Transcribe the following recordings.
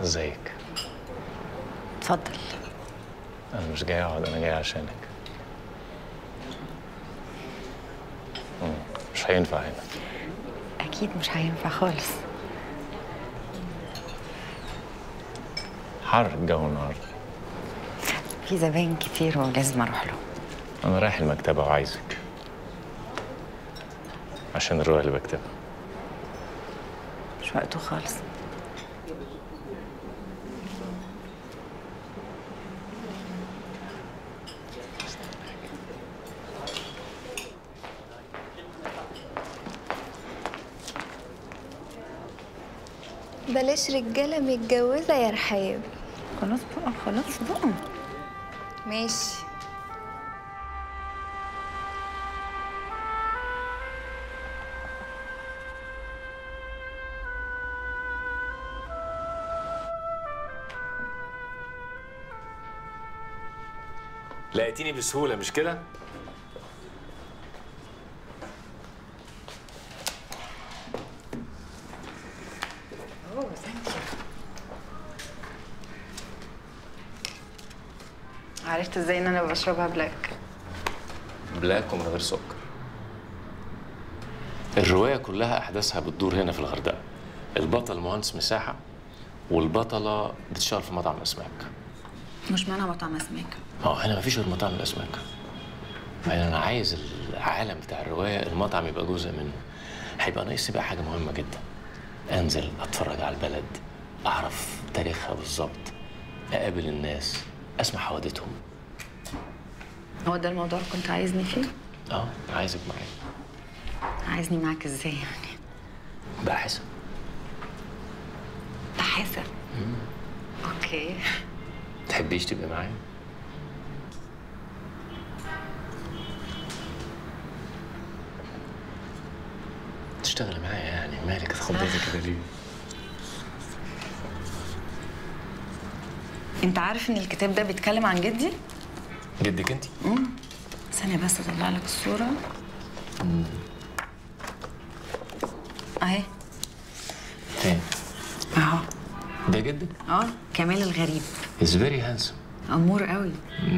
ازيك اتفضل انا مش جاي اقعد انا جاي عشانك مم، مش هينفع هنا اكيد مش هينفع خالص حر الجو النهارده في زباين كتير ولازم اروح له انا رايح المكتبه وعايزك عشان الروايه اللي بكتبها مش وقته خالص بلاش رجالة متجوزة يا رحاب خلاص بقى خلاص بقى ماشي لقيتيني بسهوله مش كده اوه ثانك يو عرفت ازاي ان انا بشربها بلاك بلاك ومن غير سكر الرواية كلها أحداثها بتدور هنا في الغردقة البطل مهندس مساحة والبطلة بتشتغل في مطعم أسماك مش معنى مطعم اسماك اه هنا مفيش غير مطاعم الأسماك يعني أنا عايز العالم بتاع الرواية المطعم يبقى جزء منه هيبقى ناقص بقى حاجة مهمة جدا أنزل أتفرج على البلد أعرف تاريخها بالظبط أقابل الناس أسمع حوادثهم هو ده الموضوع اللي كنت عايزني فيه اه عايزك معايا عايزني معاك ازاي يعني باحثة بحاسة اوكي تحبيش تبقي معايا تشتغلي معايا يعني مالك اتخضيتي كده ليه؟ انت عارف ان الكتاب ده بيتكلم عن جدي جدك انت؟ ثانية بس اطلع لك الصورة اهي فين؟ اهو ده جدك؟ اه كمال الغريب He's very handsome امور قوي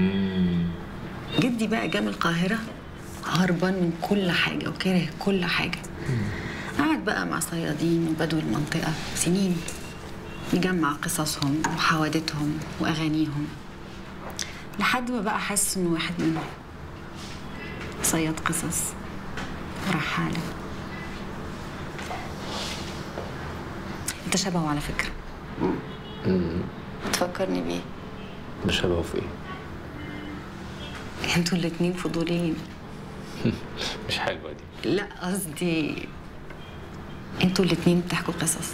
جدي بقى جه من القاهره هربان من كل حاجه وكره كل حاجه قعد بقى مع صيادين وبدو المنطقه سنين يجمع قصصهم وحوادثهم واغانيهم لحد ما بقى حس انه واحد منهم صياد قصص ورحاله انت شبهه على فكره تفكرني بيه ده شبهه في ايه؟ انتوا الاتنين فضوليين مش حلوة دي لا قصدي انتوا الاتنين بتحكوا قصص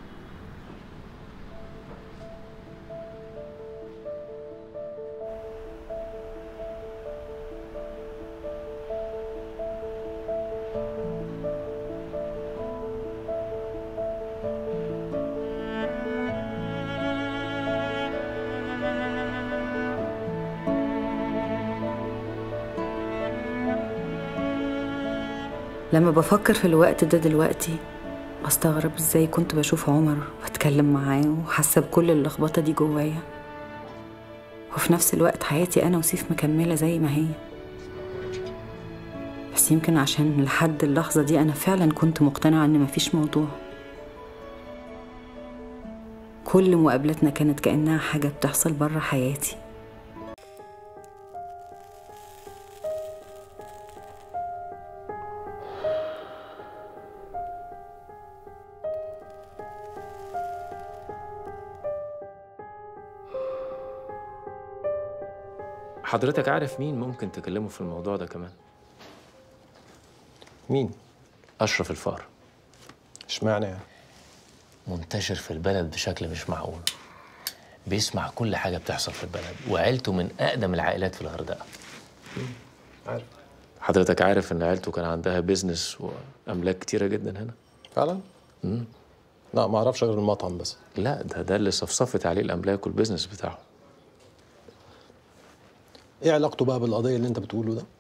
لما بفكر في الوقت ده دلوقتي بستغرب ازاي كنت بشوف عمر واتكلم معاه وحاسه بكل اللخبطه دي جوايا وفي نفس الوقت حياتي انا وسيف مكمله زي ما هي بس يمكن عشان لحد اللحظه دي انا فعلا كنت مقتنعه ان مفيش موضوع كل مقابلتنا كانت كانها حاجه بتحصل بره حياتي حضرتك عارف مين ممكن تكلمه في الموضوع ده كمان؟ مين؟ أشرف الفار اشمعنى يعني؟ منتشر في البلد بشكل مش معقول بيسمع كل حاجة بتحصل في البلد وعيلته من أقدم العائلات في الغردقة عارف حضرتك عارف إن عيلته كان عندها بيزنس وأملاك كتيرة جدا هنا؟ فعلا؟ لا ما اعرفش غير المطعم بس لا ده ده اللي صفصفت عليه الأملاك والبيزنس بتاعه ايه علاقته بقى بالقضيه اللي انت بتقوله ده؟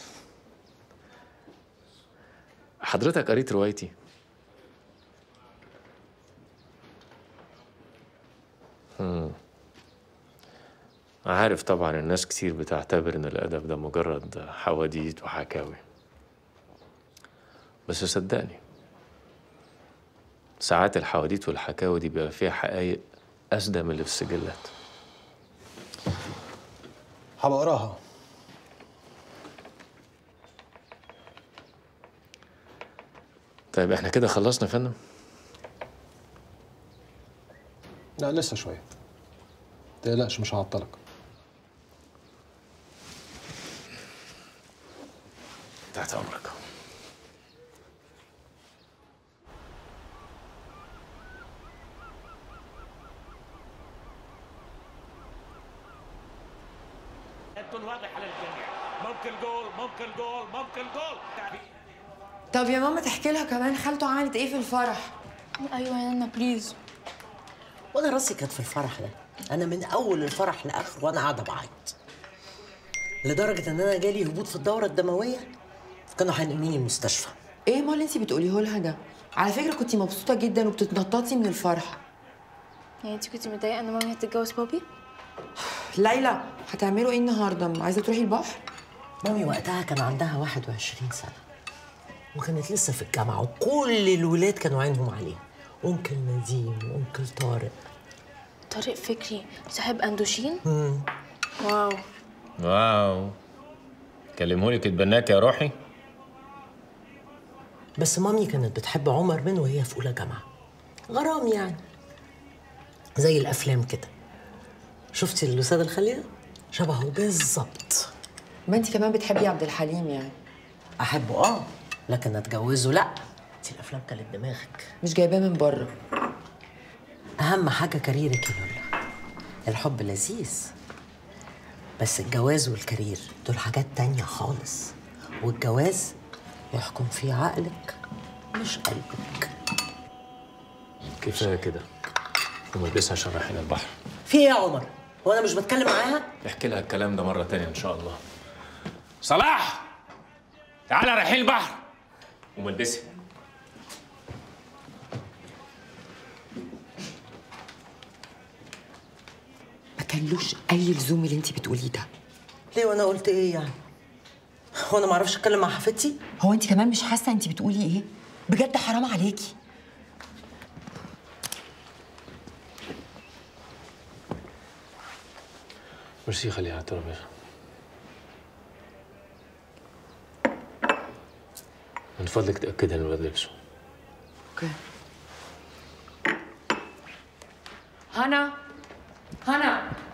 حضرتك قريت روايتي عارف طبعا الناس كتير بتعتبر ان الادب ده مجرد حواديت وحكاوي بس صدقني ساعات الحواديت والحكاوي دي بيبقى فيها حقايق اسدى من اللي في السجلات هبقى اقراها طيب احنا كده خلصنا يا فندم لا لسه شويه تقلقش مش هعطلك تحت امرك التون واضح على الجميع ممكن جول ممكن جول ممكن جول طب يا ماما تحكي لها كمان خالته عملت ايه في الفرح ايوه يا نانا بليز وانا راسي كانت في الفرح ده انا من اول الفرح لاخره وانا قاعده بعيط لدرجه ان انا جالي هبوط في الدوره الدمويه كانوا هينقلوني المستشفى ايه ما اللي انت بتقوليه لها ده على فكره كنت مبسوطه جدا وبتتنططي من الفرح يعني انت كنت متضايقه ان مامي هتتجوز بابي ليلى هتعملوا ايه النهارده عايزه تروحي البحر مامي وقتها كان عندها 21 سنه وكانت لسه في الجامعه وكل الولاد كانوا عينهم عليها انكل نديم وانكل طارق طارق فكري صاحب اندوشين واو واو كلمهولك اتبناك يا روحي بس مامي كانت بتحب عمر من وهي في اولى جامعه غرام يعني زي الافلام كده شفتي الاستاذ الخليل شبهه بالظبط ما انت كمان بتحبي عبد الحليم يعني احبه اه لكن اتجوزه لا انت الافلام كانت دماغك مش جايباه من بره اهم حاجه كاريرك يا لولا الحب لذيذ بس الجواز والكارير دول حاجات تانية خالص والجواز يحكم فيه عقلك مش قلبك كفايه كده وملبسها عشان رايحين البحر في ايه يا عمر هو انا مش بتكلم معاها احكي لها الكلام ده مره تانية ان شاء الله صلاح تعالى رايحين البحر وملبسها ما كانلوش اي لزوم اللي انت بتقوليه ده ليه وانا قلت ايه يعني هو انا ما اعرفش اتكلم مع حفيدتي هو انت كمان مش حاسه انت بتقولي ايه بجد حرام عليكي ميرسي خليها على الترابيزه من فضلك تاكد ان الواد لبسه اوكي هنا هنا